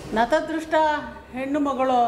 ನತದೃಷ್ಟ ಹೆಣ್ಣು ಮಗಳು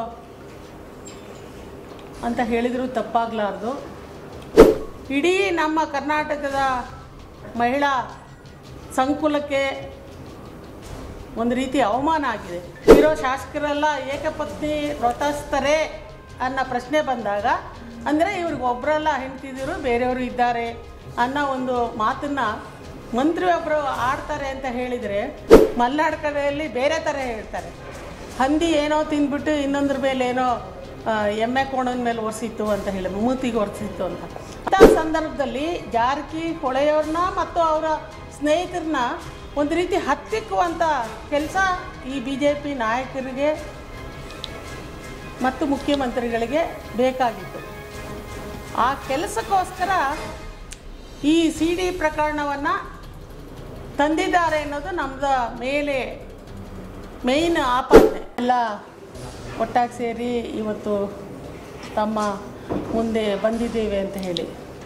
ಅಂತ ಹೇಳಿದರೂ ತಪ್ಪಾಗಲಾರ್ದು ಇಡೀ ನಮ್ಮ ಕರ್ನಾಟಕದ ಮಹಿಳಾ ಸಂಕುಲಕ್ಕೆ ಒಂದು ರೀತಿ ಅವಮಾನ ಆಗಿದೆ ಇರೋ ಶಾಸಕರೆಲ್ಲ ಏಕಪತ್ನಿ ವ್ರತಸ್ಥರೇ ಅನ್ನೋ ಪ್ರಶ್ನೆ ಬಂದಾಗ ಅಂದರೆ ಇವ್ರಿಗೆ ಒಬ್ಬರಲ್ಲ ಹೆಂಡ್ತಿದ್ರು ಬೇರೆಯವರು ಇದ್ದಾರೆ ಅನ್ನೋ ಒಂದು ಮಾತನ್ನು ಮಂತ್ರಿ ಒಬ್ಬರು ಆಡ್ತಾರೆ ಅಂತ ಹೇಳಿದರೆ ಮಲೆನಾಡು ಕಡೆಯಲ್ಲಿ ಬೇರೆ ಥರ ಹೇಳ್ತಾರೆ ಹಂದಿ ಏನೋ ತಿಂದ್ಬಿಟ್ಟು ಇನ್ನೊಂದ್ರ ಮೇಲೆ ಏನೋ ಆ, ಎಮ್ಮೆ ಕೋಣದ ಮೇಲೆ ಒರೆಸಿತ್ತು ಅಂತ ಹೇಳಿ ಮೂತಿಗೆ ಒರೆಸಿತ್ತು ಅಂತ ಅಂಥ ಸಂದರ್ಭದಲ್ಲಿ ಜಾರಕಿ ಹೊಳೆಯವ್ರನ್ನ ಮತ್ತು ಅವರ ಸ್ನೇಹಿತರನ್ನ ಒಂದು ರೀತಿ ಹತ್ತಿಕ್ಕುವಂಥ ಕೆಲಸ ಈ ಬಿ ಜೆ ಪಿ ನಾಯಕರಿಗೆ ಮತ್ತು ಮುಖ್ಯಮಂತ್ರಿಗಳಿಗೆ ಬೇಕಾಗಿತ್ತು ಆ ಕೆಲಸಕ್ಕೋಸ್ಕರ ಈ ಸಿ ಡಿ ಪ್ರಕರಣವನ್ನು ತಂದಿದ್ದಾರೆ ಅನ್ನೋದು ನಮ್ಮದ ಮೇಲೆ ಮೇಯ್ನ್ ಆಪಾದನೆ ಎಲ್ಲ ಒಟ್ಟಾಗಿ ಸೇರಿ ಇವತ್ತು ತಮ್ಮ ಮುಂದೆ ಬಂದಿದ್ದೇವೆ ಅಂತ ಹೇಳಿ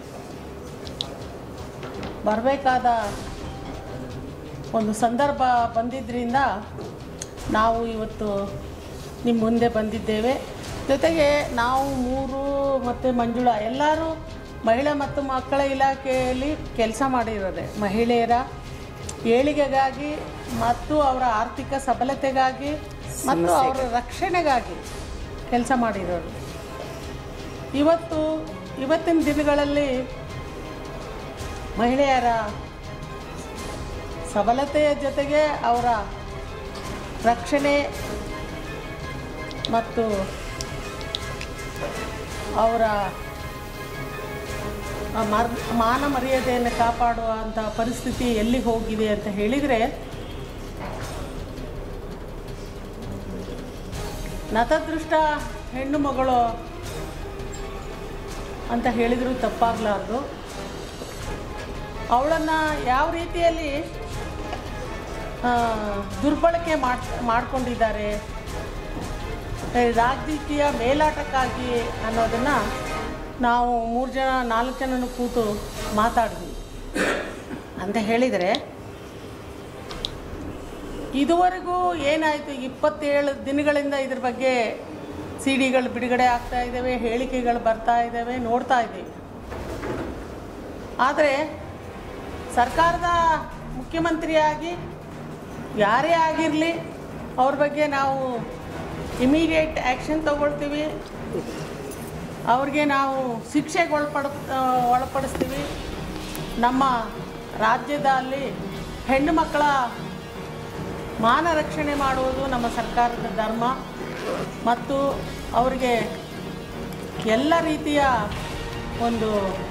ಬರಬೇಕಾದ ಒಂದು ಸಂದರ್ಭ ಬಂದಿದ್ದರಿಂದ ನಾವು ಇವತ್ತು ನಿಮ್ಮ ಮುಂದೆ ಬಂದಿದ್ದೇವೆ ಜೊತೆಗೆ ನಾವು ಮೂರು ಮತ್ತು ಮಂಜುಳಾ ಎಲ್ಲರೂ ಮಹಿಳಾ ಮತ್ತು ಮಕ್ಕಳ ಇಲಾಖೆಯಲ್ಲಿ ಕೆಲಸ ಮಾಡಿರೋದೆ ಮಹಿಳೆಯರ ಏಳಿಗೆಗಾಗಿ ಮತ್ತು ಅವರ ಆರ್ಥಿಕ ಸಬಲತೆಗಾಗಿ ಮತ್ತು ಅವರ ರಕ್ಷಣೆಗಾಗಿ ಕೆಲಸ ಮಾಡಿರೋರು ಇವತ್ತು ಇವತ್ತಿನ ದಿನಗಳಲ್ಲಿ ಮಹಿಳೆಯರ ಸಬಲತೆಯ ಜೊತೆಗೆ ಅವರ ರಕ್ಷಣೆ ಮತ್ತು ಅವರ ಆ ಮರ್ ಮಾನ ಮರ್ಯಾದೆಯನ್ನು ಕಾಪಾಡುವಂಥ ಪರಿಸ್ಥಿತಿ ಎಲ್ಲಿಗೆ ಹೋಗಿದೆ ಅಂತ ಹೇಳಿದರೆ ನತದೃಷ್ಟ ಹೆಣ್ಣು ಮಗಳು ಅಂತ ಹೇಳಿದರೂ ತಪ್ಪಾಗಲಾರ್ದು ಅವಳನ್ನು ಯಾವ ರೀತಿಯಲ್ಲಿ ಆ, ದುರ್ಬಳಕೆ ಮಾಡ್ ಮಾಡಿಕೊಂಡಿದ್ದಾರೆ ರಾಜಕೀಯ ಮೇಲಾಟಕ್ಕಾಗಿ ಅನ್ನೋದನ್ನು ನಾವು ಮೂರು ಜನ ನಾಲ್ಕು ಜನನು ಕೂತು ಮಾತಾಡಿದ್ವಿ ಅಂತ ಹೇಳಿದರೆ ಇದುವರೆಗೂ ಏನಾಯಿತು ಇಪ್ಪತ್ತೇಳು ದಿನಗಳಿಂದ ಇದ್ರ ಬಗ್ಗೆ ಸಿ ಡಿಗಳು ಬಿಡುಗಡೆ ಆಗ್ತಾ ಇದ್ದಾವೆ ಹೇಳಿಕೆಗಳು ಬರ್ತಾ ಇದ್ದಾವೆ ನೋಡ್ತಾ ಇದ್ದೀವಿ ಆದರೆ ಸರ್ಕಾರದ ಮುಖ್ಯಮಂತ್ರಿಯಾಗಿ ಯಾರೇ ಆಗಿರಲಿ ಅವ್ರ ಬಗ್ಗೆ ನಾವು ಇಮಿಡಿಯೇಟ್ ಆ್ಯಕ್ಷನ್ ತಗೊಳ್ತೀವಿ ಅವ್ರಿಗೆ ನಾವು ಶಿಕ್ಷೆಗೆ ಒಳಪಡ ಒಳಪಡಿಸ್ತೀವಿ ನಮ್ಮ ರಾಜ್ಯದಲ್ಲಿ ಹೆಣ್ಣು ಮಕ್ಕಳ ಮಾನ ರಕ್ಷಣೆ ಮಾಡುವುದು ನಮ್ಮ ಸರ್ಕಾರದ ಧರ್ಮ ಮತ್ತು ಅವರಿಗೆ ಎಲ್ಲ ರೀತಿಯ ಒಂದು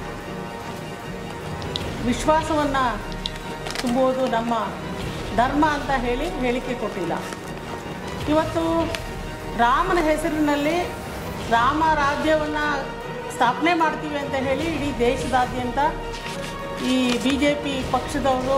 ವಿಶ್ವಾಸವನ್ನು ತುಂಬುವುದು ನಮ್ಮ ಧರ್ಮ ಅಂತ ಹೇಳಿ ಹೇಳಿಕೆ ಕೊಟ್ಟಿಲ್ಲ ಇವತ್ತು ರಾಮನ ಹೆಸರಿನಲ್ಲಿ ರಾಮ ರಾಜ್ಯವನ್ನು ಸ್ಥಾಪನೆ ಮಾಡ್ತೀವಿ ಅಂತ ಹೇಳಿ ಇಡೀ ದೇಶದಾದ್ಯಂತ ಈ ಬಿ ಜೆ ಪಿ ಪಕ್ಷದವರು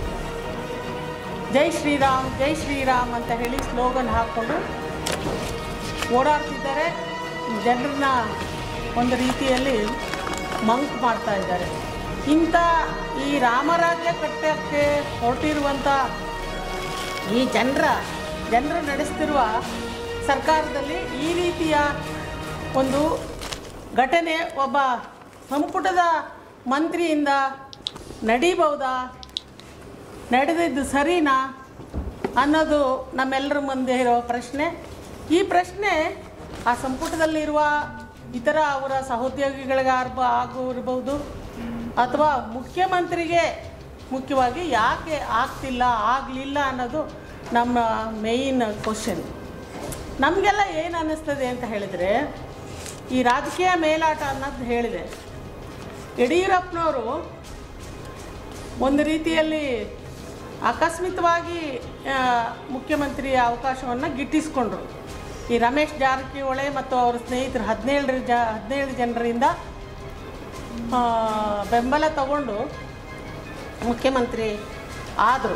ಜೈ ಶ್ರೀರಾಮ್ ಜೈ ಶ್ರೀರಾಮ್ ಅಂತ ಹೇಳಿ ಸ್ಲೋಗನ್ ಹಾಕ್ಕೊಂಡು ಓಡಾಡ್ತಿದ್ದಾರೆ ಜನರನ್ನ ಒಂದು ರೀತಿಯಲ್ಲಿ ಮಂಕ್ ಮಾಡ್ತಾ ಇದ್ದಾರೆ ಇಂಥ ಈ ರಾಮರಾಜ್ಯ ಕಟ್ಟಕ್ಕೆ ಹೊರಟಿರುವಂಥ ಈ ಜನರ ಜನರು ನಡೆಸ್ತಿರುವ ಸರ್ಕಾರದಲ್ಲಿ ಈ ರೀತಿಯ ಒಂದು ಘಟನೆ ಒಬ್ಬ ಸಂಪುಟದ ಮಂತ್ರಿಯಿಂದ ನಡೀಬಹುದಾ ನಡೆದಿದ್ದು ಸರಿನಾ ಅನ್ನೋದು ನಮ್ಮೆಲ್ಲರ ಮುಂದೆ ಇರೋ ಪ್ರಶ್ನೆ ಈ ಪ್ರಶ್ನೆ ಆ ಸಂಪುಟದಲ್ಲಿರುವ ಇತರ ಅವರ ಸಹೋದ್ಯೋಗಿಗಳಿಗಾರ್ಬ ಆಗು ಇರ್ಬೋದು ಅಥವಾ ಮುಖ್ಯಮಂತ್ರಿಗೆ ಮುಖ್ಯವಾಗಿ ಯಾಕೆ ಆಗ್ತಿಲ್ಲ ಆಗಲಿಲ್ಲ ಅನ್ನೋದು ನಮ್ಮ ಮೇಯ್ನ್ ಕ್ವಶನ್ ನಮಗೆಲ್ಲ ಏನು ಅನ್ನಿಸ್ತದೆ ಅಂತ ಹೇಳಿದರೆ ಈ ರಾಜಕೀಯ ಮೇಲಾಟ ಅನ್ನೋದು ಹೇಳಿದೆ ಯಡಿಯೂರಪ್ಪನವರು ಒಂದು ರೀತಿಯಲ್ಲಿ ಆಕಸ್ಮಿಕವಾಗಿ ಆ, ಮುಖ್ಯಮಂತ್ರಿಯ ಅವಕಾಶವನ್ನು ಗಿಟ್ಟಿಸ್ಕೊಂಡ್ರು ಈ ರಮೇಶ್ ಜಾರಕಿಹೊಳಿ ಮತ್ತು ಅವರ ಸ್ನೇಹಿತರು ಹದಿನೇಳರ ಜ ಹದಿನೇಳು ಜನರಿಂದ ಆ, ಬೆಂಬಲ ತಗೊಂಡು ಮುಖ್ಯಮಂತ್ರಿ ಆದರು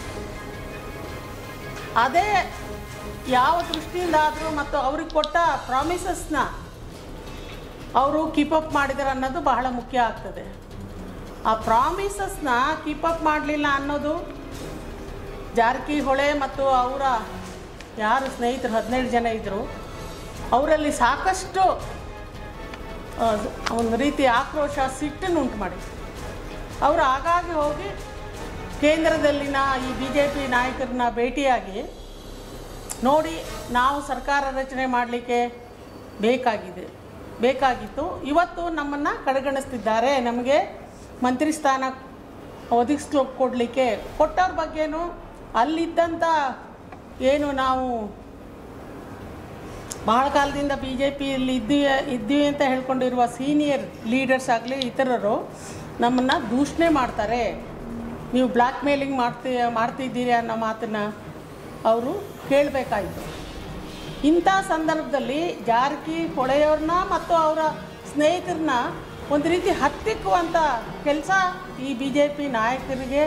ಅದೇ ಯಾವ ದೃಷ್ಟಿಯಿಂದ ಆದರೂ ಮತ್ತು ಅವ್ರಿಗೆ ಕೊಟ್ಟ ಪ್ರಾಮಿಸಸ್ನ ಅವರು ಕೀಪಪ್ ಮಾಡಿದ್ದಾರೆ ಅನ್ನೋದು ಬಹಳ ಮುಖ್ಯ ಆಗ್ತದೆ ಆ ಪ್ರಾಮಿಸಸ್ನ ಕೀಪಪ್ ಮಾಡಲಿಲ್ಲ ಅನ್ನೋದು ಜಾರಕಿಹೊಳೆ ಮತ್ತು ಅವರ ಯಾರು ಸ್ನೇಹಿತರು ಹದಿನೇಳು ಜನ ಇದ್ದರು ಅವರಲ್ಲಿ ಸಾಕಷ್ಟು ಆ, ಒಂದು ರೀತಿ ಆಕ್ರೋಶ ಸಿಟ್ಟನ್ನು ಉಂಟು ಮಾಡಿ ಅವರು ಆಗಾಗ್ಗೆ ಹೋಗಿ ಕೇಂದ್ರದಲ್ಲಿನ ಈ ಬಿ ಜೆ ಪಿ ನಾಯಕರನ್ನ ಭೇಟಿಯಾಗಿ ನೋಡಿ ನಾವು ಸರ್ಕಾರ ರಚನೆ ಮಾಡಲಿಕ್ಕೆ ಬೇಕಾಗಿದೆ ಬೇಕಾಗಿತ್ತು ಇವತ್ತು ನಮ್ಮನ್ನು ಕಡೆಗಣಿಸ್ತಿದ್ದಾರೆ ನಮಗೆ ಮಂತ್ರಿ ಸ್ಥಾನ ಒದಗಿಸ್ಲೋ ಕೊಡಲಿಕ್ಕೆ ಕೊಟ್ಟವ್ರ ಬಗ್ಗೆನೂ ಅಲ್ಲಿದ್ದಂಥ ಏನು ನಾವು ಬಹಳ ಕಾಲದಿಂದ ಬಿ ಜೆ ಪಿಯಲ್ಲಿ ಇದ್ದೀವಿ ಇದ್ದೀವಿ ಅಂತ ಹೇಳ್ಕೊಂಡಿರುವ ಸೀನಿಯರ್ ಲೀಡರ್ಸ್ ಆಗಲಿ ಇತರರು ನಮ್ಮನ್ನು ದೂಷಣೆ ಮಾಡ್ತಾರೆ ನೀವು ಬ್ಲ್ಯಾಕ್ ಮೇಲಿಂಗ್ ಮಾಡ್ತಿ ಮಾಡ್ತಿದ್ದೀರಿ ಅನ್ನೋ ಮಾತನ್ನು ಅವರು ಕೇಳಬೇಕಾಯಿತು ಇಂಥ ಸಂದರ್ಭದಲ್ಲಿ ಜಾರಕಿ ಹೊಳೆಯವ್ರನ್ನ ಮತ್ತು ಅವರ ಸ್ನೇಹಿತರನ್ನ ಒಂದು ರೀತಿ ಹತ್ತಿಕ್ಕುವಂಥ ಕೆಲಸ ಈ ಬಿ ಜೆ ಪಿ ನಾಯಕರಿಗೆ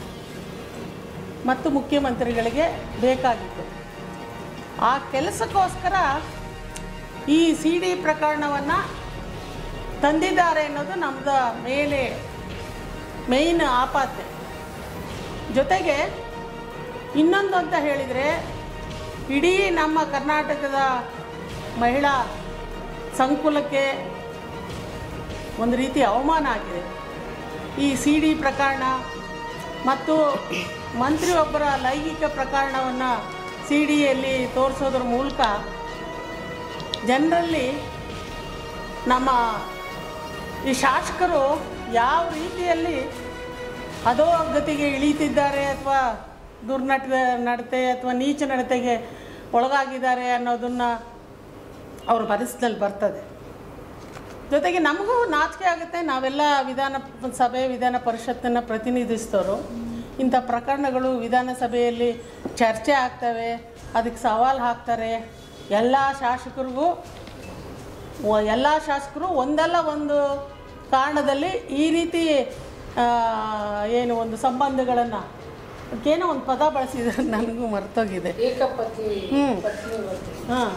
ಮತ್ತು ಮುಖ್ಯಮಂತ್ರಿಗಳಿಗೆ ಬೇಕಾಗಿತ್ತು ಆ ಕೆಲಸಕ್ಕೋಸ್ಕರ ಈ ಸಿ ಡಿ ಪ್ರಕರಣವನ್ನು ತಂದಿದ್ದಾರೆ ಅನ್ನೋದು ನಮ್ಮದ ಮೇಲೆ ಮೇಯ್ನ್ ಆಪಾತೆ ಜೊತೆಗೆ ಇನ್ನೊಂದು ಅಂತ ಹೇಳಿದರೆ ಇಡೀ ನಮ್ಮ ಕರ್ನಾಟಕದ ಮಹಿಳಾ ಸಂಕುಲಕ್ಕೆ ಒಂದು ರೀತಿ ಅವಮಾನ ಆಗಿದೆ ಈ ಸಿ ಡಿ ಪ್ರಕರಣ ಮತ್ತು ಮಂತ್ರಿಯೊಬ್ಬರ ಲೈಂಗಿಕ ಪ್ರಕರಣವನ್ನು ಸಿ ಡಿಯಲ್ಲಿ ತೋರಿಸೋದ್ರ ಮೂಲಕ ಜನರಲ್ಲಿ ನಮ್ಮ ಈ ಶಾಸಕರು ಯಾವ ರೀತಿಯಲ್ಲಿ ಅಧೋಗತಿಗೆ ಇಳೀತಿದ್ದಾರೆ ಅಥವಾ ದುರ್ನಟ ನಡತೆ ಅಥವಾ ನೀಚ ನಡತೆಗೆ ಒಳಗಾಗಿದ್ದಾರೆ ಅನ್ನೋದನ್ನು ಅವ್ರ ಮನಸ್ಸಿನಲ್ಲಿ ಬರ್ತದೆ ಜೊತೆಗೆ ನಮಗೂ ನಾಚಿಕೆ ಆಗುತ್ತೆ ನಾವೆಲ್ಲ ವಿಧಾನ ಸಭೆ ವಿಧಾನ ಪರಿಷತ್ತನ್ನು ಪ್ರತಿನಿಧಿಸಿದವರು ಇಂಥ ಪ್ರಕರಣಗಳು ವಿಧಾನಸಭೆಯಲ್ಲಿ ಚರ್ಚೆ ಆಗ್ತವೆ ಅದಕ್ಕೆ ಸವಾಲು ಹಾಕ್ತಾರೆ ಎಲ್ಲ ಶಾಸಕರಿಗೂ ಎಲ್ಲ ಶಾಸಕರು ಒಂದಲ್ಲ ಒಂದು ಕಾರಣದಲ್ಲಿ ಈ ರೀತಿ ಆ, ಏನು ಒಂದು ಸಂಬಂಧಗಳನ್ನು ಏನೋ ಒಂದು ಪದ ಬಳಸಿದ್ರೆ ನನಗೂ ಮರ್ತೋಗಿದೆ ಏಕಪತಿ ಹ್ಮ್. ಪತ್ನಿವರ್ತಿ ಹಾಂ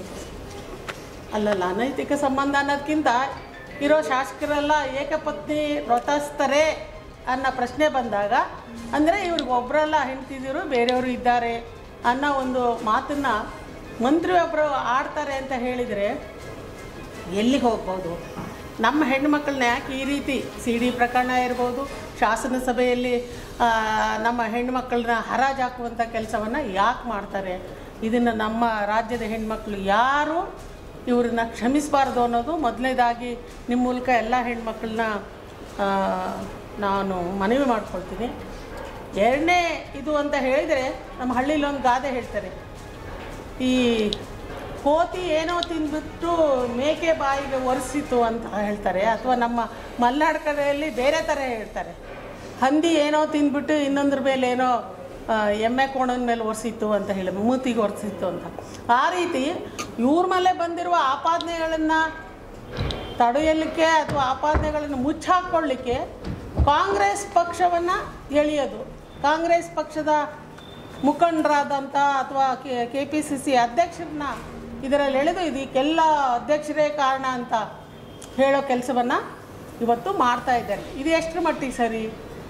ಅಲ್ಲಲ್ಲ ಅನೈತಿಕ ಸಂಬಂಧ ಅನ್ನೋದಕ್ಕಿಂತ ಇರೋ ಶಾಸಕರೆಲ್ಲ ಏಕಪತ್ನಿ ವ್ರತಸ್ಥರೇ ಅನ್ನೋ ಪ್ರಶ್ನೆ ಬಂದಾಗ ಅಂದರೆ ಇವ್ರಿಗೆ ಒಬ್ಬರಲ್ಲ ಹೆಂಡ್ತಿದಿರು ಬೇರೆಯವರು ಇದ್ದಾರೆ ಅನ್ನೋ ಒಂದು ಮಾತನ್ನು ಮಂತ್ರಿಯೊಬ್ಬರು ಆಡ್ತಾರೆ ಅಂತ ಹೇಳಿದರೆ ಎಲ್ಲಿಗೆ ಹೋಗ್ಬೋದು ನಮ್ಮ ಹೆಣ್ಣುಮಕ್ಕಳನ್ನ ಯಾಕೆ ಈ ರೀತಿ ಸಿ ಡಿ ಪ್ರಕರಣ ಇರ್ಬೋದು ಶಾಸನ ಸಭೆಯಲ್ಲಿ ಆ, ನಮ್ಮ ಹೆಣ್ಣುಮಕ್ಕಳನ್ನ ಹರಾಜು ಹಾಕುವಂಥ ಕೆಲಸವನ್ನು ಯಾಕೆ ಮಾಡ್ತಾರೆ ಇದನ್ನು ನಮ್ಮ ರಾಜ್ಯದ ಹೆಣ್ಮಕ್ಳು ಯಾರು ಇವ್ರನ್ನ ಕ್ಷಮಿಸಬಾರ್ದು ಅನ್ನೋದು ಮೊದಲನೇದಾಗಿ ನಿಮ್ಮ ಮೂಲಕ ಎಲ್ಲ ಹೆಣ್ಮಕ್ಳನ್ನ ಆ, ನಾನು ಮನವಿ ಮಾಡ್ಕೊಳ್ತೀನಿ ಎರಡನೇ ಇದು ಅಂತ ಹೇಳಿದರೆ ನಮ್ಮ ಹಳ್ಳಿಲಿ ಒಂದು ಗಾದೆ ಹೇಳ್ತಾರೆ ಈ ಕೋತಿ ಏನೋ ತಿಂದ್ಬಿಟ್ಟು ಮೇಕೆ ಬಾಯಿಗೆ ಒರೆಸಿತು ಅಂತ ಹೇಳ್ತಾರೆ ಅಥವಾ ನಮ್ಮ ಮಲೆನಾಡು ಕಡೆಯಲ್ಲಿ ಬೇರೆ ಥರ ಹೇಳ್ತಾರೆ ಹಂದಿ ಏನೋ ತಿಂದ್ಬಿಟ್ಟು ಇನ್ನೊಂದ್ರ ಮೇಲೆ ಏನೋ ಆ, ಎಮ್ಮೆ ಕೋಣದ ಮೇಲೆ ಒರೆಸಿತ್ತು ಅಂತ ಹೇಳಿ ಮೂತಿಗೆ ಒರೆಸಿತ್ತು ಅಂತ ಆ ರೀತಿ ಇವ್ರ ಮೇಲೆ ಬಂದಿರುವ ಆಪಾದನೆಗಳನ್ನು ತಡೆಯಲಿಕ್ಕೆ ಅಥವಾ ಆಪಾದನೆಗಳನ್ನು ಮುಚ್ಚಾಕೊಳ್ಳಿಕ್ಕೆ ಕಾಂಗ್ರೆಸ್ ಪಕ್ಷವನ್ನು ಎಳೆಯೋದು ಕಾಂಗ್ರೆಸ್ ಪಕ್ಷದ ಮುಖಂಡರಾದಂಥ ಅಥವಾ ಕೆ ಪಿ ಸಿ ಸಿ ಅಧ್ಯಕ್ಷರನ್ನ ಇದರಲ್ಲಿ ಎಳೆದು ಇದಕ್ಕೆಲ್ಲ ಅಧ್ಯಕ್ಷರೇ ಕಾರಣ ಅಂತ ಹೇಳೋ ಕೆಲಸವನ್ನು ಇವತ್ತು ಮಾಡ್ತಾ ಇದ್ದಾರೆ ಇದು ಎಷ್ಟರ ಮಟ್ಟಿಗೆ ಸರಿ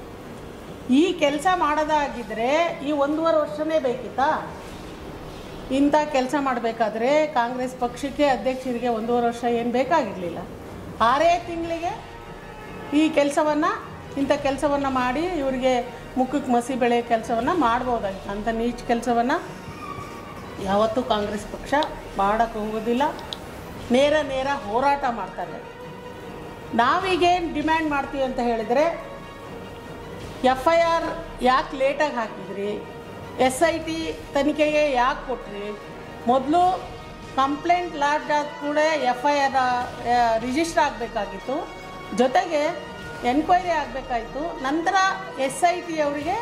ಈ ಕೆಲಸ ಮಾಡೋದಾಗಿದ್ದರೆ ಈ ಒಂದೂವರೆ ವರ್ಷನೇ ಬೇಕಿತ್ತಾ ಇಂಥ ಕೆಲಸ ಮಾಡಬೇಕಾದ್ರೆ ಕಾಂಗ್ರೆಸ್ ಪಕ್ಷಕ್ಕೆ ಅಧ್ಯಕ್ಷರಿಗೆ ಒಂದೂವರೆ ವರ್ಷ ಏನು ಬೇಕಾಗಿರಲಿಲ್ಲ ಆರೇ ತಿಂಗಳಿಗೆ ಈ ಕೆಲಸವನ್ನು ಇಂಥ ಕೆಲಸವನ್ನು ಮಾಡಿ ಇವರಿಗೆ ಮುಖಕ್ಕೆ ಮಸಿ ಬೆಳೆಯೋ ಕೆಲಸವನ್ನು ಮಾಡ್ಬೋದಾಗಿತ್ತು ಅಂಥ ನೀಚ ಕೆಲಸವನ್ನು ಯಾವತ್ತೂ ಕಾಂಗ್ರೆಸ್ ಪಕ್ಷ ಮಾಡೋಕ್ಕೆ ಹೋಗೋದಿಲ್ಲ ನೇರ ನೇರ ಹೋರಾಟ ಮಾಡ್ತಾರೆ ನಾವೀಗೇನು ಡಿಮ್ಯಾಂಡ್ ಮಾಡ್ತೀವಿ ಅಂತ ಹೇಳಿದರೆ ಎಫ್ ಐ ಆರ್ ಯಾಕೆ ಲೇಟಾಗಿ ಹಾಕಿದ್ರಿ ಎಸ್ ಐ ಟಿ ತನಿಖೆಗೆ ಯಾಕೆ ಕೊಟ್ರಿ ಮೊದಲು ಕಂಪ್ಲೇಂಟ್ ಲಾಡ್ಜ್ ಆದ ಕೂಡ ಎಫ್ ಐ ಆರ್ ರಿಜಿಸ್ಟರ್ ಆಗಬೇಕಾಗಿತ್ತು ಜೊತೆಗೆ ಎನ್ಕ್ವೈರಿ ಆಗಬೇಕಾಯಿತು ನಂತರ ಎಸ್ ಐ ಟಿ ಅವರಿಗೆ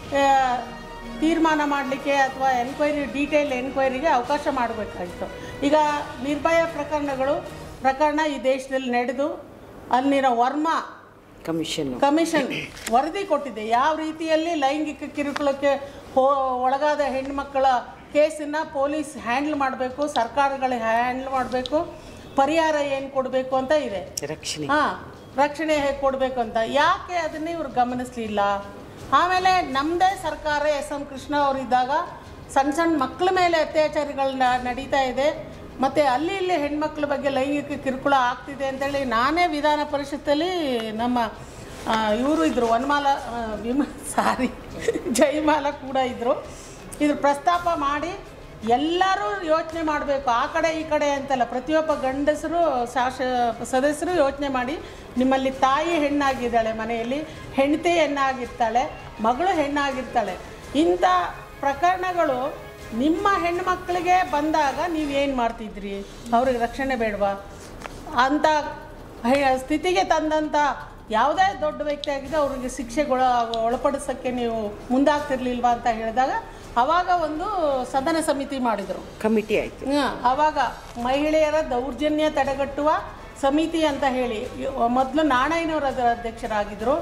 ತೀರ್ಮಾನ ಮಾಡಲಿಕ್ಕೆ ಅಥವಾ ಎನ್ಕ್ವೈರಿ ಡೀಟೇಲ್ ಎನ್ಕ್ವೈರಿಗೆ ಅವಕಾಶ ಮಾಡಬೇಕಾಗಿತ್ತು ಈಗ ನಿರ್ಭಯ ಪ್ರಕರಣಗಳು ಪ್ರಕರಣ ಈ ದೇಶದಲ್ಲಿ ನಡೆದು ಅಲ್ಲಿನ ವರ್ಮಾ ಕಮಿಷನ್ ಕಮಿಷನ್ ವರದಿ ಕೊಟ್ಟಿದೆ ಯಾವ ರೀತಿಯಲ್ಲಿ ಲೈಂಗಿಕ ಕಿರುಕುಳಕ್ಕೆ ಹೋ ಒಳಗಾದ ಹೆಣ್ಮಕ್ಕಳ ಕೇಸನ್ನು ಪೊಲೀಸ್ ಹ್ಯಾಂಡ್ಲ್ ಮಾಡಬೇಕು ಸರ್ಕಾರಗಳು ಹ್ಯಾಂಡ್ಲ್ ಮಾಡಬೇಕು ಪರಿಹಾರ ಏನು ಕೊಡಬೇಕು ಅಂತ ಇದೆ ರಕ್ಷಣೆ ಹಾಂ ರಕ್ಷಣೆ ಹೇಗೆ ಕೊಡಬೇಕು ಅಂತ ಯಾಕೆ ಅದನ್ನೇ ಇವ್ರು ಗಮನಿಸಲಿಲ್ಲ ಆಮೇಲೆ ನಮ್ಮದೇ ಸರ್ಕಾರ ಎಸ್ ಎಂ ಕೃಷ್ಣ ಅವರಿದ್ದಾಗ ಸಣ್ಣ ಸಣ್ಣ ಮಕ್ಕಳ ಮೇಲೆ ಅತ್ಯಾಚಾರಗಳನ್ನ ನಡೀತಾ ಇದೆ ಮತ್ತು ಅಲ್ಲಿ ಇಲ್ಲಿ ಹೆಣ್ಮಕ್ಳ ಬಗ್ಗೆ ಲೈಂಗಿಕ ಕಿರುಕುಳ ಆಗ್ತಿದೆ ಅಂತೇಳಿ ನಾನೇ ವಿಧಾನ ಪರಿಷತ್ತಲ್ಲಿ ನಮ್ಮ ಇವರು ಇದ್ದರು ವನಮಾಲ ಆ, ವಿಮ ಸಾರಿ ಜಯಮಾಲ ಕೂಡ ಇದ್ದರು ಇದ್ರ ಪ್ರಸ್ತಾಪ ಮಾಡಿ ಎಲ್ಲರೂ ಯೋಚನೆ ಮಾಡಬೇಕು ಆ ಕಡೆ ಈ ಕಡೆ ಅಂತಲ್ಲ ಪ್ರತಿಯೊಬ್ಬ ಗಂಡಸರು ಶಾಸ ಸದಸ್ಯರು ಯೋಚನೆ ಮಾಡಿ ನಿಮ್ಮಲ್ಲಿ ತಾಯಿ ಹೆಣ್ಣಾಗಿದ್ದಾಳೆ ಮನೆಯಲ್ಲಿ ಹೆಂಡತಿ ಹೆಣ್ಣಾಗಿರ್ತಾಳೆ ಮಗಳು ಹೆಣ್ಣಾಗಿರ್ತಾಳೆ ಇಂಥ ಪ್ರಕರಣಗಳು ನಿಮ್ಮ ಹೆಣ್ಮಕ್ಳಿಗೆ ಬಂದಾಗ ನೀವು ಏನು ಮಾಡ್ತಿದ್ರಿ ಅವ್ರಿಗೆ ರಕ್ಷಣೆ ಬೇಡವಾ ಅಂಥ ಹೆ- ಸ್ಥಿತಿಗೆ ತಂದಂಥ ಯಾವುದೇ ದೊಡ್ಡ ವ್ಯಕ್ತಿ ಆಗಿದೆ ಅವ್ರಿಗೆ ಶಿಕ್ಷೆಗೊಳ ಒಳಪಡಿಸೋಕ್ಕೆ ನೀವು ಮುಂದಾಗ್ತಿರ್ಲಿಲ್ವಾ ಅಂತ ಹೇಳಿದಾಗ ಆವಾಗ ಒಂದು ಸದನ ಸಮಿತಿ ಮಾಡಿದರು ಕಮಿಟಿ ಆಯಿತು ಆವಾಗ ಮಹಿಳೆಯರ ದೌರ್ಜನ್ಯ ತಡೆಗಟ್ಟುವ ಸಮಿತಿ ಅಂತ ಹೇಳಿ ಮೊದಲು ನಾಣಯ್ಯನವರು ಅದರ ಅಧ್ಯಕ್ಷರಾಗಿದ್ದರು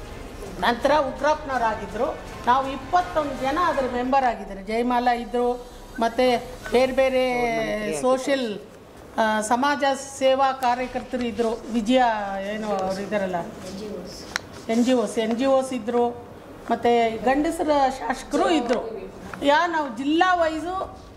ನಂತರ ಉಗ್ರಪ್ಪನವರಾಗಿದ್ದರು ನಾವು ಇಪ್ಪತ್ತೊಂದು ಜನ ಅದರ ಮೆಂಬರ್ ಆಗಿದ್ದಾರೆ ಜಯಮಾಲ ಇದ್ದರು ಮತ್ತು ಬೇರೆ ಬೇರೆ ಸೋಷಿಯಲ್ ಸಮಾಜ ಸೇವಾ ಕಾರ್ಯಕರ್ತರು ಇದ್ದರು ವಿಜಯ ಏನು ಅವ್ರು ಇದ್ದಾರಲ್ಲ N G Os N G Os ಇದ್ದರು ಮತ್ತು ಗಂಡಸರ ಶಾಸಕರು ಇದ್ದರು ಯಾ ನಾವು ಜಿಲ್ಲಾ ವೈಸು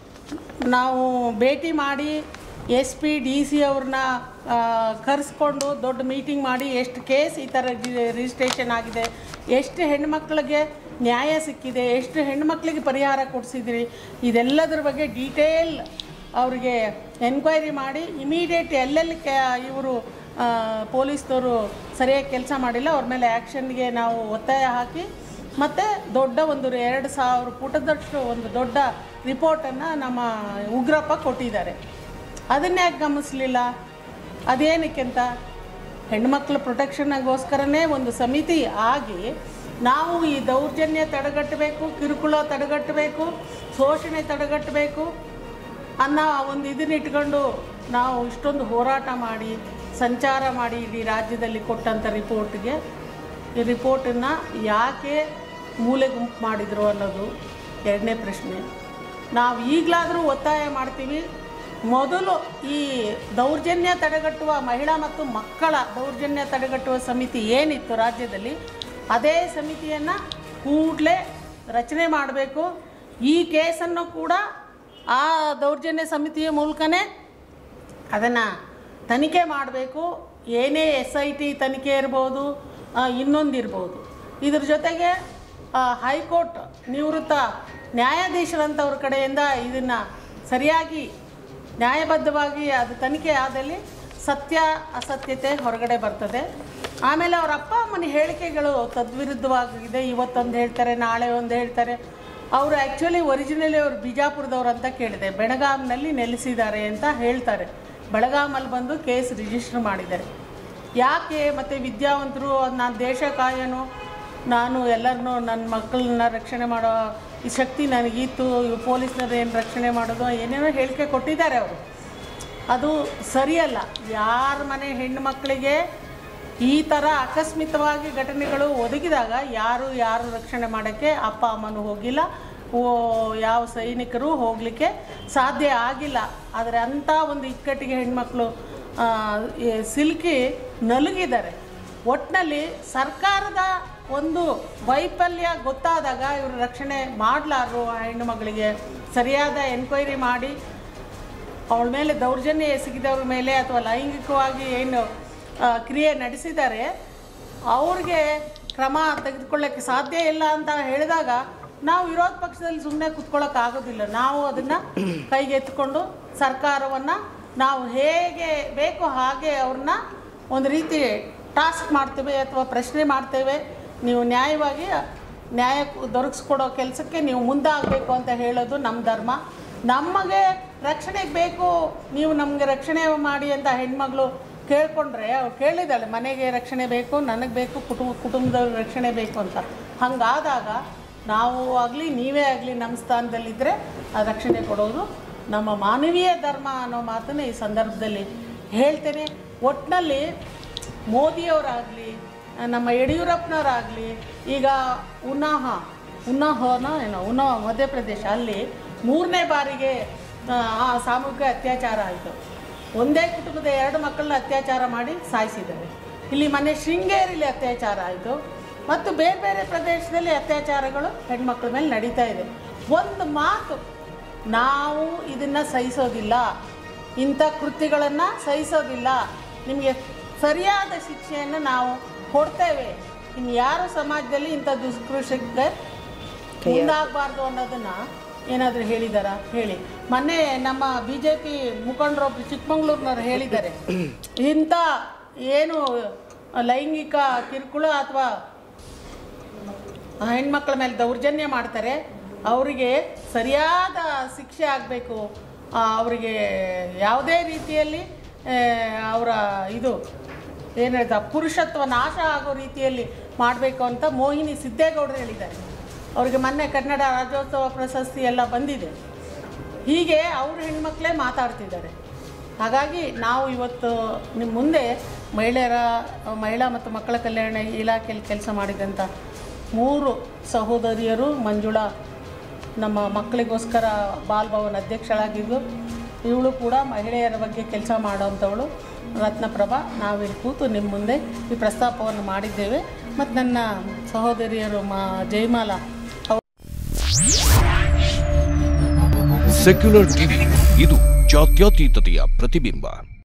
ನಾವು ಭೇಟಿ ಮಾಡಿ ಎಸ್ ಪಿ ಡಿ ಸಿ ಅವ್ರನ್ನ ಕರೆಸ್ಕೊಂಡು ದೊಡ್ಡ ಮೀಟಿಂಗ್ ಮಾಡಿ ಎಷ್ಟು ಕೇಸ್ ಈ ಥರ ರಿಜಿಸ್ಟ್ರೇಷನ್ ಆಗಿದೆ ಎಷ್ಟು ಹೆಣ್ಮಕ್ಳಿಗೆ ನ್ಯಾಯ ಸಿಕ್ಕಿದೆ ಎಷ್ಟು ಹೆಣ್ಮಕ್ಳಿಗೆ ಪರಿಹಾರ ಕೊಡಿಸಿದ್ರಿ ಇದೆಲ್ಲದರ ಬಗ್ಗೆ ಡೀಟೇಲ್ ಅವರಿಗೆ ಎನ್ಕ್ವೈರಿ ಮಾಡಿ ಇಮಿಡಿಯೇಟ್ ಎಲ್ಲೆಲ್ಲಿ ಕೆ ಇವರು ಪೊಲೀಸ್ನವರು ಸರಿಯಾಗಿ ಕೆಲಸ ಮಾಡಿಲ್ಲ ಅವ್ರ ಮೇಲೆ ಆ್ಯಕ್ಷನ್ಗೆ ನಾವು ಒತ್ತಾಯ ಹಾಕಿ ಮತ್ತು ದೊಡ್ಡ ಒಂದು ಎರಡು ಸಾವಿರ ಪುಟದಷ್ಟು ಒಂದು ದೊಡ್ಡ ರಿಪೋರ್ಟನ್ನು ನಮ್ಮ ಉಗ್ರಪ್ಪ ಕೊಟ್ಟಿದ್ದಾರೆ ಅದನ್ನೇ ಯಾಕೆ ಗಮನಿಸಲಿಲ್ಲ ಅದೇನಕ್ಕೆ ಅಂತ ಹೆಣ್ಮಕ್ಳ ಪ್ರೊಟೆಕ್ಷನ್ಗೋಸ್ಕರನೇ ಒಂದು ಸಮಿತಿ ಆಗಿ ನಾವು ಈ ದೌರ್ಜನ್ಯ ತಡೆಗಟ್ಟಬೇಕು ಕಿರುಕುಳ ತಡೆಗಟ್ಟಬೇಕು ಶೋಷಣೆ ತಡೆಗಟ್ಟಬೇಕು ಅನ್ನೋ ಒಂದು ಇದನ್ನ ಇಟ್ಕೊಂಡು ನಾವು ಇಷ್ಟೊಂದು ಹೋರಾಟ ಮಾಡಿ ಸಂಚಾರ ಮಾಡಿ ಇಡೀ ರಾಜ್ಯದಲ್ಲಿ ಕೊಟ್ಟಂಥ ರಿಪೋರ್ಟ್ಗೆ ಈ ರಿಪೋರ್ಟನ್ನು ಯಾಕೆ ಮೂಲೆ ಗುಂಪು ಮಾಡಿದರು ಅನ್ನೋದು ಎರಡನೇ ಪ್ರಶ್ನೆ ನಾವು ಈಗಲಾದರೂ ಒತ್ತಾಯ ಮಾಡ್ತೀವಿ ಮೊದಲು ಈ ದೌರ್ಜನ್ಯ ತಡೆಗಟ್ಟುವ ಮಹಿಳಾ ಮತ್ತು ಮಕ್ಕಳ ದೌರ್ಜನ್ಯ ತಡೆಗಟ್ಟುವ ಸಮಿತಿ ಏನಿತ್ತು ರಾಜ್ಯದಲ್ಲಿ ಅದೇ ಸಮಿತಿಯನ್ನು ಕೂಡಲೇ ರಚನೆ ಮಾಡಬೇಕು ಈ ಕೇಸನ್ನು ಕೂಡ ಆ ದೌರ್ಜನ್ಯ ಸಮಿತಿಯ ಮೂಲಕನೇ ಅದನ್ನು ತನಿಖೆ ಮಾಡಬೇಕು ಏನೇ ಎಸ್ ಐ ಟಿ ತನಿಖೆ ಇರ್ಬೋದು ಇನ್ನೊಂದು ಇರ್ಬೋದು ಇದ್ರ ಜೊತೆಗೆ ಆ, ಹೈಕೋರ್ಟ್ ನಿವೃತ್ತ ನ್ಯಾಯಾಧೀಶರಂಥವ್ರ ಕಡೆಯಿಂದ ಇದನ್ನು ಸರಿಯಾಗಿ ನ್ಯಾಯಬದ್ಧವಾಗಿ ಅದು ತನಿಖೆ ಆದಲ್ಲಿ ಸತ್ಯ ಅಸತ್ಯತೆ ಹೊರಗಡೆ ಬರ್ತದೆ ಆಮೇಲೆ ಅವ್ರ ಅಪ್ಪ ಅಮ್ಮನ ಹೇಳಿಕೆಗಳು ತದ್ವಿರುದ್ಧವಾಗಿದೆ ಇವತ್ತೊಂದು ಹೇಳ್ತಾರೆ ನಾಳೆ ಒಂದು ಹೇಳ್ತಾರೆ ಅವರು ಆ್ಯಕ್ಚುಲಿ ಒರಿಜಿನಲಿ ಅವರು ಬಿಜಾಪುರದವ್ರು ಅಂತ ಕೇಳಿದೆ ಬೆಳಗಾಂನಲ್ಲಿ ನೆಲೆಸಿದ್ದಾರೆ ಅಂತ ಹೇಳ್ತಾರೆ ಬೆಳಗಾಮಲ್ಲಿ ಬಂದು ಕೇಸ್ ರಿಜಿಸ್ಟರ್ ಮಾಡಿದ್ದಾರೆ ಯಾಕೆ ಮತ್ತು ವಿದ್ಯಾವಂತರು ನಾನು ದೇಶ ಕಾಯೋನು ನಾನು ಎಲ್ಲರನ್ನೂ ನನ್ನ ಮಕ್ಕಳನ್ನ ರಕ್ಷಣೆ ಮಾಡೋ ಈ ಶಕ್ತಿ ನನಗಿತ್ತು ಇವು ಪೊಲೀಸ್ನವ್ರು ಏನು ರಕ್ಷಣೆ ಮಾಡೋದು ಏನೇನೋ ಹೇಳಿಕೆ ಕೊಟ್ಟಿದ್ದಾರೆ ಅವರು ಅದು ಸರಿಯಲ್ಲ ಯಾರ ಮನೆ ಹೆಣ್ಣು ಮಕ್ಕಳಿಗೆ ಈ ಥರ ಆಕಸ್ಮಿಕವಾಗಿ ಘಟನೆಗಳು ಒದಗಿದಾಗ ಯಾರು ಯಾರು ರಕ್ಷಣೆ ಮಾಡೋಕ್ಕೆ ಅಪ್ಪ ಅಮ್ಮನೂ ಹೋಗಿಲ್ಲ ಓ ಯಾವ ಸೈನಿಕರು ಹೋಗಲಿಕ್ಕೆ ಸಾಧ್ಯ ಆಗಿಲ್ಲ ಆದರೆ ಅಂಥ ಒಂದು ಇಕ್ಕಟ್ಟಿಗೆ ಹೆಣ್ಮಕ್ಳು ಆ, ಈ ಸಿಲುಕಿ ನಲುಗಿದ್ದಾರೆ ಒಟ್ಟಿನಲ್ಲಿ ಸರ್ಕಾರದ ಒಂದು ವೈಫಲ್ಯ ಗೊತ್ತಾದಾಗ ಇವರು ರಕ್ಷಣೆ ಮಾಡಲಾರು ಆ ಹೆಣ್ಣು ಮಗಳಿಗೆ ಸರಿಯಾದ ಎನ್ಕ್ವೈರಿ ಮಾಡಿ ಅವಳ ಮೇಲೆ ದೌರ್ಜನ್ಯ ಎಸಗಿದವ್ರ ಮೇಲೆ ಅಥವಾ ಲೈಂಗಿಕವಾಗಿ ಏನು ಆ, ಕ್ರಿಯೆ ನಡೆಸಿದ್ದಾರೆ ಅವ್ರಿಗೆ ಕ್ರಮ ತೆಗೆದುಕೊಳ್ಳೋಕ್ಕೆ ಸಾಧ್ಯ ಇಲ್ಲ ಅಂತ ಹೇಳಿದಾಗ ನಾವು ವಿರೋಧ ಪಕ್ಷದಲ್ಲಿ ಸುಮ್ಮನೆ ಕುತ್ಕೊಳ್ಳೋಕೆ ಆಗೋದಿಲ್ಲ ನಾವು ಅದನ್ನು ಕೈಗೆತ್ತಿಕೊಂಡು ಸರ್ಕಾರವನ್ನು ನಾವು ಹೇಗೆ ಬೇಕೋ ಹಾಗೆ ಅವ್ರನ್ನ ಒಂದು ರೀತಿ ಟಾಸ್ಕ್ ಮಾಡ್ತೇವೆ ಅಥವಾ ಪ್ರಶ್ನೆ ಮಾಡ್ತೇವೆ ನೀವು ನ್ಯಾಯವಾಗಿ ನ್ಯಾಯ ದೊರಕಿಸ್ಕೊಡೋ ಕೆಲಸಕ್ಕೆ ನೀವು ಮುಂದಾಗಬೇಕು ಅಂತ ಹೇಳೋದು ನಮ್ಮ ಧರ್ಮ ನಮಗೆ ರಕ್ಷಣೆಗೆ ಬೇಕು ನೀವು ನಮಗೆ ರಕ್ಷಣೆ ಮಾಡಿ ಅಂತ ಹೆಣ್ಮಗಳು ಕೇಳ್ಕೊಂಡ್ರೆ ಅವ್ರು ಕೇಳಿದಾಳೆ ಮನೆಗೆ ರಕ್ಷಣೆ ಬೇಕು ನನಗೆ ಬೇಕು ಕುಟುಂಬ ಕುಟುಂಬದವ್ರ ರಕ್ಷಣೆ ಬೇಕು ಅಂತ ಹಂಗಾದಾಗ ನಾವು ಆಗಲಿ ನೀವೇ ಆಗಲಿ ನಮ್ಮ ಸ್ಥಾನದಲ್ಲಿದ್ದರೆ ಆ ರಕ್ಷಣೆ ಕೊಡೋದು ನಮ್ಮ ಮಾನವೀಯ ಧರ್ಮ ಅನ್ನೋ ಮಾತನ್ನು ಈ ಸಂದರ್ಭದಲ್ಲಿ ಹೇಳ್ತೇನೆ ಒಟ್ಟಿನಲ್ಲಿ ಮೋದಿಯವರಾಗಲಿ ನಮ್ಮ ಯಡಿಯೂರಪ್ಪನವರಾಗಲಿ ಈಗ ಉನ್ನಾಹ ಉನ್ನಾಹನ ಏನೋ ಉನ್ನಾಹ ಮಧ್ಯಪ್ರದೇಶ ಅಲ್ಲಿ ಮೂರನೇ ಬಾರಿಗೆ ಆ, ಆ ಸಾಮೂಹಿಕ ಅತ್ಯಾಚಾರ ಆಯಿತು ಒಂದೇ ಕುಟುಂಬದ ಎರಡು ಮಕ್ಕಳನ್ನ ಅತ್ಯಾಚಾರ ಮಾಡಿ ಸಾಯಿಸಿದ್ದಾರೆ ಇಲ್ಲಿ ಮೊನ್ನೆ ಶೃಂಗೇರಿಲಿ ಅತ್ಯಾಚಾರ ಆಯಿತು ಮತ್ತು ಬೇರೆ ಬೇರೆ ಪ್ರದೇಶದಲ್ಲಿ ಅತ್ಯಾಚಾರಗಳು ಹೆಣ್ಮಕ್ಳ ಮೇಲೆ ನಡೀತಾ ಇದೆ ಒಂದು ಮಾತು ನಾವು ಇದನ್ನು ಸಹಿಸೋದಿಲ್ಲ ಇಂಥ ಕೃತ್ಯಗಳನ್ನು ಸಹಿಸೋದಿಲ್ಲ ನಿಮಗೆ ಸರಿಯಾದ ಶಿಕ್ಷೆಯನ್ನು ನಾವು ಕೊಡ್ತೇವೆ ಇನ್ನು ಯಾರು ಸಮಾಜದಲ್ಲಿ ಇಂಥ ದುಷ್ಕೃಷಕ್ಕೆ ಮುಂದಾಗಬಾರ್ದು ಅನ್ನೋದನ್ನು ಏನಾದರೂ ಹೇಳಿದಾರ ಹೇಳಿ ಮೊನ್ನೆ ನಮ್ಮ ಬಿ ಜೆ ಪಿ ಮುಖಂಡರೊಬ್ರು ಚಿಕ್ಕಮಂಗ್ಳೂರಿನವ್ರು ಹೇಳಿದ್ದಾರೆ ಇಂಥ ಏನು ಲೈಂಗಿಕ ಕಿರುಕುಳ ಅಥವಾ ಹೆಣ್ಮಕ್ಳ ಮೇಲೆ ದೌರ್ಜನ್ಯ ಮಾಡ್ತಾರೆ ಅವರಿಗೆ ಸರಿಯಾದ ಶಿಕ್ಷೆ ಆಗಬೇಕು ಅವರಿಗೆ ಯಾವುದೇ ರೀತಿಯಲ್ಲಿ ಆ, ಅವರ ಇದು ಏನು ಹೇಳ್ತಾ ಪುರುಷತ್ವ ನಾಶ ಆಗೋ ರೀತಿಯಲ್ಲಿ ಮಾಡಬೇಕು ಅಂತ ಮೋಹಿನಿ ಸಿದ್ದೇಗೌಡರು ಹೇಳಿದ್ದಾರೆ ಅವರಿಗೆ ಮೊನ್ನೆ ಕನ್ನಡ ರಾಜ್ಯೋತ್ಸವ ಪ್ರಶಸ್ತಿ ಎಲ್ಲ ಬಂದಿದೆ ಹೀಗೆ ಅವ್ರ ಹೆಣ್ಮಕ್ಳೇ ಮಾತಾಡ್ತಿದ್ದಾರೆ ಹಾಗಾಗಿ ನಾವು ಇವತ್ತು ನಿಮ್ಮ ಮುಂದೆ ಮಹಿಳೆಯರ ಮಹಿಳಾ ಮತ್ತು ಮಕ್ಕಳ ಕಲ್ಯಾಣ ಇಲಾಖೆಯಲ್ಲಿ ಕೆಲಸ ಮಾಡಿದಂಥ ಮೂರು ಸಹೋದರಿಯರು ಮಂಜುಳಾ ನಮ್ಮ ಮಕ್ಕಳಿಗೋಸ್ಕರ ಬಾಲ್ ಭವನ್ ಅಧ್ಯಕ್ಷಳಾಗಿದ್ದು ಇವಳು ಕೂಡ ಮಹಿಳೆಯರ ಬಗ್ಗೆ ಕೆಲಸ ಮಾಡೋವಂಥವಳು ರತ್ನಪ್ರಭಾ ನಾವಿಲ್ಲಿ ಕೂತು ನಿಮ್ಮ ಮುಂದೆ ಈ ಪ್ರಸ್ತಾಪವನ್ನು ಮಾಡಿದ್ದೇವೆ ಮತ್ತು ನನ್ನ ಸಹೋದರಿಯರು ಮಾ ಜಯಮಾಲಾ ಸೆಕ್ಯುಲರ್ ಟಿವಿ ಇದು ಜಾತ್ಯತೀತತೆಯ ಪ್ರತಿಬಿಂಬ